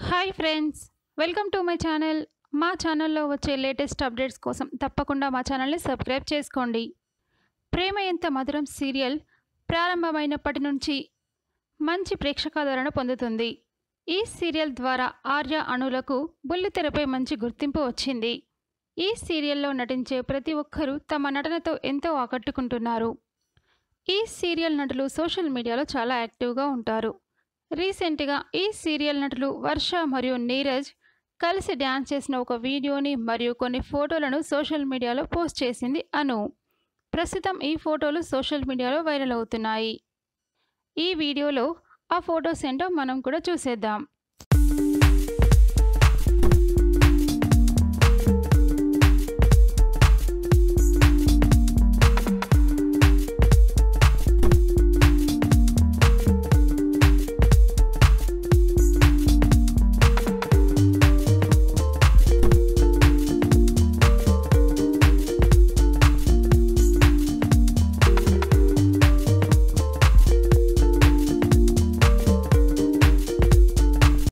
hi friends welcome to my channel మా ఛానల్లో వచ్చే లేటెస్ట్ అప్డేట్స్ కోసం తప్పకుండా మా ఛానల్ని సబ్స్క్రైబ్ చేసుకోండి ప్రేమ ఎంత మధురం సీరియల్ ప్రారంభమైనప్పటి నుంచి మంచి ప్రేక్షకాదరణ పొందుతుంది ఈ సీరియల్ ద్వారా ఆర్య అణులకు బుల్లితెరపై మంచి గుర్తింపు వచ్చింది ఈ సీరియల్లో నటించే ప్రతి ఒక్కరూ తమ నటనతో ఎంతో ఆకట్టుకుంటున్నారు ఈ సీరియల్ నటులు సోషల్ మీడియాలో చాలా యాక్టివ్గా ఉంటారు రీసెంట్గా ఈ సీరియల్ నటులు వర్ష మరియు నీరజ్ కలిసి డ్యాన్స్ చేసిన ఒక వీడియోని మరియు కొన్ని ఫోటోలను సోషల్ మీడియాలో పోస్ట్ చేసింది అను ప్రస్తుతం ఈ ఫోటోలు సోషల్ మీడియాలో వైరల్ అవుతున్నాయి ఈ వీడియోలో ఆ ఫొటోస్ ఏంటో మనం కూడా చూసేద్దాం